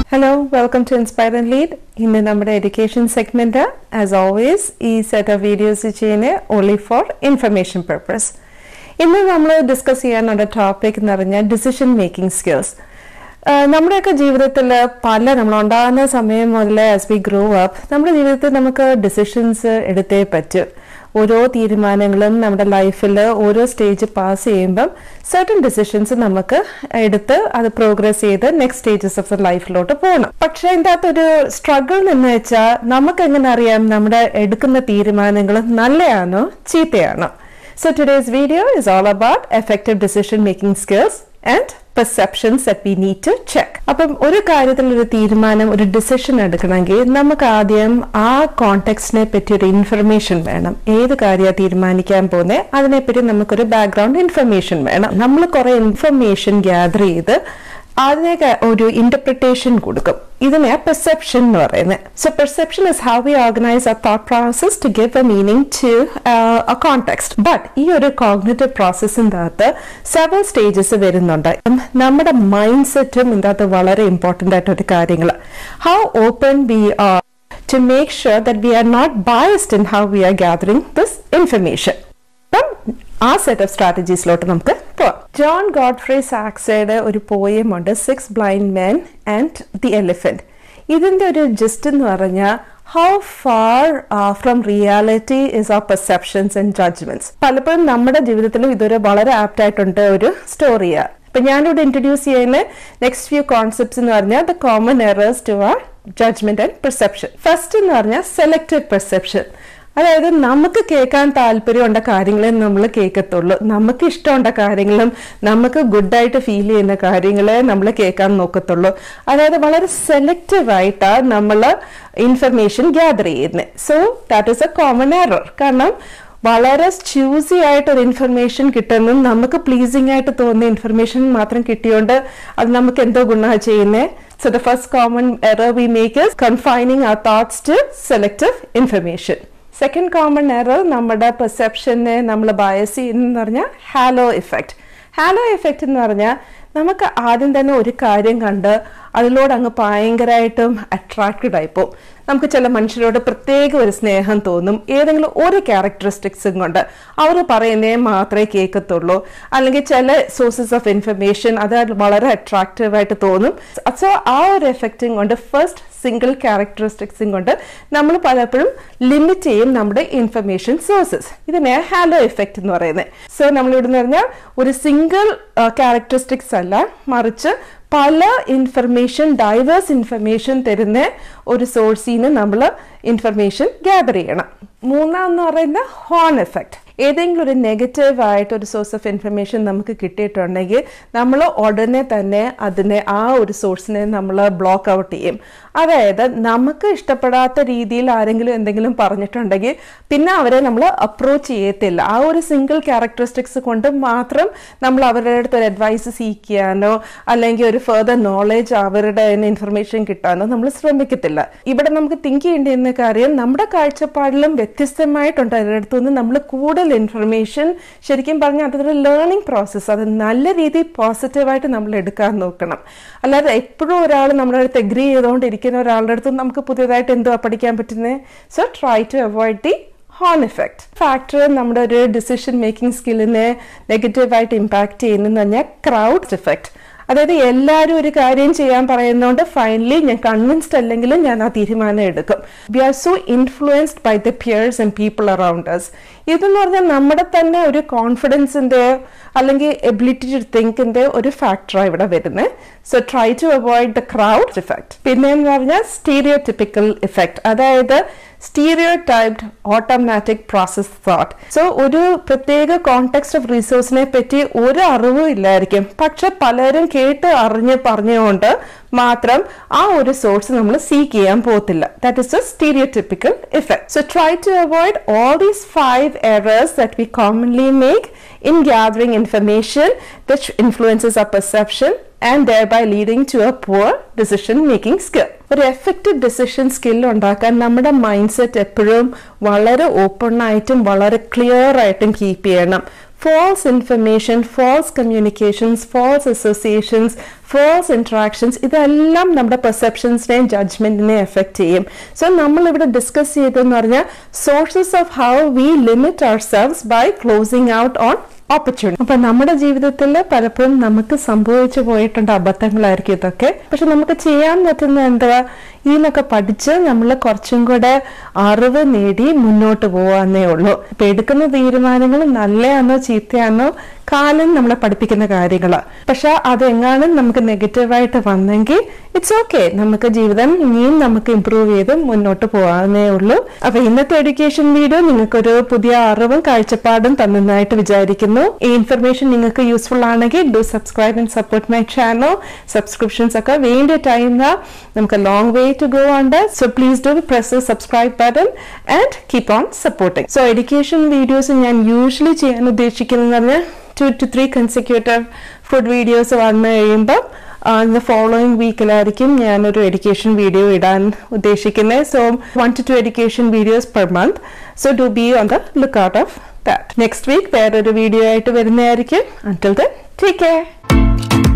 Hello welcome to Inspire and Lead ഇന്ന് നമ്മുടെ education segment as always ഈ set of videos ചെയ്യുന്നത് only for information purpose ഇന്ന് നമ്മൾ ഡിസ്കസ് ചെയ്യാനുള്ള ടോപ്പിക് എന്ന് പറഞ്ഞാൽ ഡിസിഷൻ മേക്കിംഗ് സ്കിൽസ് നമ്മുടെയൊക്കെ ജീവിതത്തിൽ പല നമ്മൾ ഉണ്ടാകുന്ന സമയം മുതൽ ആസ് വി ഗ്രോ അപ്പ് നമ്മുടെ ജീവിതത്തിൽ നമുക്ക് ഡിസിഷൻസ് എടുത്തേ പറ്റൂ ഓരോ തീരുമാനങ്ങളും നമ്മുടെ ലൈഫിൽ ഓരോ സ്റ്റേജ് പാസ് ചെയ്യുമ്പം സർട്ടൻ ഡിസിഷൻസ് നമുക്ക് എടുത്ത് അത് പ്രോഗ്രസ് ചെയ്ത് നെക്സ്റ്റ് സ്റ്റേജസ് ഓഫ് ദ ലൈഫിലോട്ട് പോകണം പക്ഷെ ഇതിൻ്റെ അകത്തൊരു സ്ട്രഗിൾ എന്ന് വെച്ചാൽ നമുക്ക് എങ്ങനെ അറിയാം നമ്മുടെ എടുക്കുന്ന തീരുമാനങ്ങൾ നല്ലതാണോ ചീത്തയാണോ So today's video is all about effective decision making skills and perceptions that we need to check അപ്പം ഒരു കാര്യത്തിൽ ഒരു തീരുമാനം ഒരു ഡിസിഷൻ എടുക്കണമെങ്കിൽ നമുക്ക് ആദ്യം ആ കോണ്ടെക്സ്റ്റിനെ പറ്റി ഒരു ഇൻഫർമേഷൻ വേണം ഏത് കാര്യമാണ് തീരുമാനിക്കാൻ പോകുന്നത് അതിനെപ്പറ്റി നമുക്കൊരു ബാക്ക്ഗ്രൗണ്ട് ഇൻഫർമേഷൻ വേണം നമ്മൾ കുറെ ഇൻഫർമേഷൻ ഗ്യാദർ ചെയ്ത് അതിനെ ഒരു ഇന്റർപ്രിട്ടേഷൻ കൊടുക്കും ഇതിനെ പെർസെപ്ഷൻ എന്ന് പറയുന്നത് so perception is how we organise a thought process to give a meaning to a context but ഈ ഒരു കോഗ്നേറ്റീവ് പ്രോസസ്സിൻ്റെ അകത്ത് സെവൻ സ്റ്റേജസ് വരുന്നുണ്ട് നമ്മുടെ മൈൻഡ് സെറ്റും ഇതിൻ്റെ അകത്ത് വളരെ ഇമ്പോർട്ടൻ്റ് ആയിട്ട് ഒരു കാര്യങ്ങൾ how open we are to make sure that we are not biased in how we are gathering this information അപ്പം ആ സെറ്റ് ഓഫ് സ്ട്രാറ്റജീസിലോട്ട് നമുക്ക് പോവാം ജോൺ ഗോഡ്ഫ്രേ സാക്സയുടെ ഒരു പോയം ഉണ്ട് six blind men and the elephant ഇതിന്റെ ഒരു ജസ്റ്റ് എന്ന് പറഞ്ഞാൽ how far from reality is ആ പെർസെപ്ഷൻസ് ആൻഡ് ജഡ്ജ്മെന്റ്സ് പലപ്പോഴും നമ്മുടെ ജീവിതത്തിലും ഇതൊരു വളരെ ആപ്റ്റ് ആയിട്ടുണ്ട് ഒരു സ്റ്റോറിയാണ് ഇപ്പൊ ഞാനിവിടെ ഇൻട്രൊഡ്യൂസ് ചെയ്യുന്ന നെക്സ്റ്റ് ഫ്യൂ കോൺസെപ്റ്റ്സ് എന്ന് പറഞ്ഞാൽ the common errors to our judgement and perception first എന്ന് പറഞ്ഞാൽ സെലക്റ്റീവ് പെർസെപ്ഷൻ അതായത് നമുക്ക് കേൾക്കാൻ താല്പര്യമുണ്ട കാര്യങ്ങളെ നമ്മൾ കേൾക്കത്തുള്ളൂ നമുക്ക് ഇഷ്ടമുണ്ട കാര്യങ്ങളും നമുക്ക് ഗുഡായിട്ട് ഫീൽ ചെയ്യുന്ന കാര്യങ്ങളെ നമ്മൾ കേൾക്കാൻ നോക്കത്തുള്ളൂ അതായത് വളരെ സെലക്റ്റീവ് ആയിട്ടാണ് നമ്മൾ ഇൻഫർമേഷൻ ഗ്യാദർ ചെയ്യുന്നത് so that is a common error കാരണം വളരെ ചൂസി ആയിട്ട് ഒരു ഇൻഫർമേഷൻ കിട്ടുന്നു നമുക്ക് പ്ലീസിംഗ് ആയിട്ട് തോന്നുന്ന ഇൻഫർമേഷൻ മാത്രം കിട്ടിയോണ്ട് അത് നമുക്ക് എന്തോ ഗുണമാണ് ചെയ്യുന്നത് so the first common error we make is confining our thoughts to selective information second common error നമ്മുടെ പെർസെപ്ഷനെ നമ്മൾ ബയസ് ചെയ്യുന്ന പറഞ്ഞാൽ ഹാലോ ഇഫക്റ്റ് ഹാലോ ഇഫക്റ്റ് എന്ന് പറഞ്ഞാൽ നമുക്ക് ആദ്യം തന്നെ ഒരു കാര്യം കണ്ട് അതിലൂടെ അങ്ങ് ഭയങ്കരമായിട്ടും അട്രാക്റ്റഡ് ആയിപ്പോവും നമുക്ക് ചില മനുഷ്യരോട് പ്രത്യേക ഒരു സ്നേഹം തോന്നും ഏതെങ്കിലും ഒരു ക്യാരക്ടറിസ്റ്റിക്സും കൊണ്ട് അവർ പറയുന്നേ മാത്രമേ കേൾക്കത്തുള്ളൂ അല്ലെങ്കിൽ ചില സോഴ്സസ് ഓഫ് ഇൻഫർമേഷൻ അത് വളരെ അട്രാക്റ്റീവ് ആയിട്ട് തോന്നും സോ ആ ഒരു എഫക്റ്റും കൊണ്ട് ഫസ്റ്റ് സിംഗിൾ ക്യാരക്ടറിസ്റ്റിക്സും കൊണ്ട് നമ്മൾ പലപ്പോഴും ലിമിറ്റ് ചെയ്യും നമ്മുടെ ഇൻഫർമേഷൻ സോഴ്സസ് ഇതിനെ ഹാലോ എഫക്റ്റ് എന്ന് പറയുന്നത് സോ നമ്മൾ ഇവിടെ പറഞ്ഞാൽ ഒരു സിംഗിൾ ക്യാരക്ടറിസ്റ്റിക്സ് അല്ല മറിച്ച് പല ഇൻഫർമേഷൻ ഡൈവേഴ്സ് ഇൻഫർമേഷൻ തരുന്ന ഒരു സോഴ്സിൽ നിന്ന് നമ്മൾ ഇൻഫർമേഷൻ ഗ്യാദർ ചെയ്യണം മൂന്നാം എന്ന് പറയുന്ന ഹോൺ എഫക്റ്റ് ഏതെങ്കിലും ഒരു നെഗറ്റീവ് ആയിട്ട് ഒരു സോഴ്സ് ഓഫ് ഇൻഫർമേഷൻ നമുക്ക് കിട്ടിയിട്ടുണ്ടെങ്കിൽ നമ്മൾ ഉടനെ തന്നെ അതിനെ ആ ഒരു സോഴ്സിനെ നമ്മൾ ബ്ലോക്ക് ഔട്ട് ചെയ്യും അതായത് നമുക്ക് ഇഷ്ടപ്പെടാത്ത രീതിയിൽ ആരെങ്കിലും എന്തെങ്കിലും പറഞ്ഞിട്ടുണ്ടെങ്കിൽ പിന്നെ അവരെ നമ്മൾ അപ്രോച്ച് ചെയ്യത്തില്ല ആ ഒരു സിംഗിൾ ക്യാരക്ടറിസ്റ്റിക്സ് കൊണ്ട് മാത്രം നമ്മൾ അവരുടെ അടുത്ത് ഒരു അഡ്വൈസ് സീക്കാനോ അല്ലെങ്കിൽ ഒരു ഫെർദർ നോളേജ് അവരുടെ ഇൻഫർമേഷൻ കിട്ടാനോ നമ്മൾ ശ്രമിക്കത്തില്ല ഇവിടെ നമുക്ക് തിങ്ക് ചെയ്യേണ്ടിയിരുന്ന കാര്യം നമ്മുടെ കാഴ്ചപ്പാടിലും വ്യത്യസ്തമായിട്ടുണ്ട് അതിൻ്റെ അടുത്തുനിന്ന് നമ്മൾ കൂടുതൽ ഇൻഫർമേഷൻ ശരിക്കും പറഞ്ഞാൽ അതൊരു ലേണിംഗ് പ്രോസസ്സ് അത് നല്ല രീതിയിൽ പോസിറ്റീവായിട്ട് നമ്മൾ എടുക്കാൻ നോക്കണം അല്ലാതെ എപ്പോഴും ഒരാൾ നമ്മുടെ അടുത്ത് എഗ്രി ചെയ്തുകൊണ്ടിരിക്കുന്ന ഒരാളുടെ അടുത്ത് നമുക്ക് പുതിയതായിട്ട് എന്തുവാ പഠിക്കാൻ പറ്റുന്നത് so try to avoid the horn effect factor നമ്മുടെ ഒരു ഡിസിഷൻ മേക്കിംഗ് സ്കില്ലിനെ നെഗറ്റീവായിട്ട് ഇമ്പാക്ട് ചെയ്യുന്നതെന്ന് പറഞ്ഞാൽ ക്രൗഡ് എഫക്റ്റ് അതായത് എല്ലാവരും ഒരു കാര്യം ചെയ്യാൻ പറയുന്നതുകൊണ്ട് ഫൈനലി ഞാൻ കൺവിൻസ്ഡ് അല്ലെങ്കിലും ഞാൻ ആ തീരുമാനം എടുക്കും we are so influenced by the peers and people around us ഇതെന്ന് പറഞ്ഞാൽ നമ്മുടെ തന്നെ ഒരു കോൺഫിഡൻസിന്റെ അല്ലെങ്കിൽ എബിലിറ്റി ടു തിങ്കിന്റെ ഒരു ഫാക്ടറാണ് ഇവിടെ വരുന്നത് so try to avoid the crowd effect പിന്നെ എന്ന് പറഞ്ഞാൽ സ്റ്റീരിയോ ടിപ്പിക്കൽ ഇഫക്റ്റ് അതായത് stereotyped automatic process thought so ഒരു പ്രത്യേക കോണ്ടെക്സ്റ്റ് ഓഫ് റിസോഴ്സിനെ പറ്റി ഒരു അറിവും ഇല്ലായിരിക്കും പക്ഷെ പലരും കേട്ട് അറിഞ്ഞ് പറഞ്ഞുകൊണ്ട് മാത്രം ആ ഒരു സോഴ്സ് നമ്മൾ സീക്ക് ചെയ്യാൻ പോകത്തില്ല that is a stereotypical effect so try to avoid all these five errors that we commonly make in gathering information which influences our perception and thereby leading to a poor decision making skill. ഒരു effective decision skill ഉണ്ടാക്കാൻ നമ്മുടെ mind set എപ്പോഴും വളരെ open ആയിട്ടും വളരെ clear ആയിട്ടും keep ചെയ്യണം false information, false communications, false associations, false interactions ഇതെല്ലാം നമ്മുടെ പെർസെപ്ഷൻസിനെയും ജഡ്ജ്മെന്റിനെയും എഫക്റ്റ് ചെയ്യും സോ നമ്മൾ ഇവിടെ ഡിസ്കസ് ചെയ്തതെന്ന് പറഞ്ഞാൽ sources of how we limit ourselves by closing out on opportunity അപ്പൊ നമ്മുടെ ജീവിതത്തിൽ പലപ്പോഴും നമുക്ക് സംഭവിച്ചു പോയിട്ടുണ്ട് അബദ്ധങ്ങളായിരിക്കും ഇതൊക്കെ പക്ഷെ നമുക്ക് ചെയ്യാൻ പറ്റുന്ന എന്താ ഇതിനൊക്കെ പഠിച്ച് നമ്മൾ കുറച്ചും കൂടെ അറിവ് നേടി മുന്നോട്ട് പോവാന്നേ ഉള്ളൂ ഇപ്പൊ എടുക്കുന്ന തീരുമാനങ്ങൾ നല്ലയാണോ ചീത്തയാണോ കാലം നമ്മളെ പഠിപ്പിക്കുന്ന കാര്യങ്ങളാണ് പക്ഷെ അതെങ്ങാനും നമുക്ക് നെഗറ്റീവായിട്ട് വന്നെങ്കിൽ ഇറ്റ്സ് ഓക്കെ നമുക്ക് ജീവിതം ഇനിയും നമുക്ക് ഇമ്പ്രൂവ് ചെയ്ത് മുന്നോട്ട് പോകാവുന്നേ ഉള്ളൂ അപ്പൊ ഇന്നത്തെ എഡ്യൂക്കേഷൻ വീഡിയോ നിങ്ങൾക്കൊരു പുതിയ അറിവും കാഴ്ചപ്പാടും തന്നതായിട്ട് വിചാരിക്കുന്നു ഈ ഇൻഫർമേഷൻ നിങ്ങൾക്ക് യൂസ്ഫുൾ ആണെങ്കിൽ do subscribe and support my channel subscriptions ഒക്കെ വേണ്ട ടൈം നമുക്ക് long way to go on that. So please do press the subscribe button and keep on supporting. So education videos ഞാൻ യൂഷ്വലി ചെയ്യാൻ ഉദ്ദേശിക്കുന്നത് പറഞ്ഞാൽ two to three consecutive food videos വന്നു കഴിയുമ്പോൾ ഇന്ന് ഫോളോയിങ് വീക്കിലായിരിക്കും ഞാനൊരു എഡ്യൂക്കേഷൻ വീഡിയോ ഇടാൻ ഉദ്ദേശിക്കുന്നത് so one to two education videos per month so do be on the look out of that next week വേറൊരു വീഡിയോ ആയിട്ട് വരുന്നതായിരിക്കും അൻറ്റിൽ ദൻ ടേക്ക് കെയർ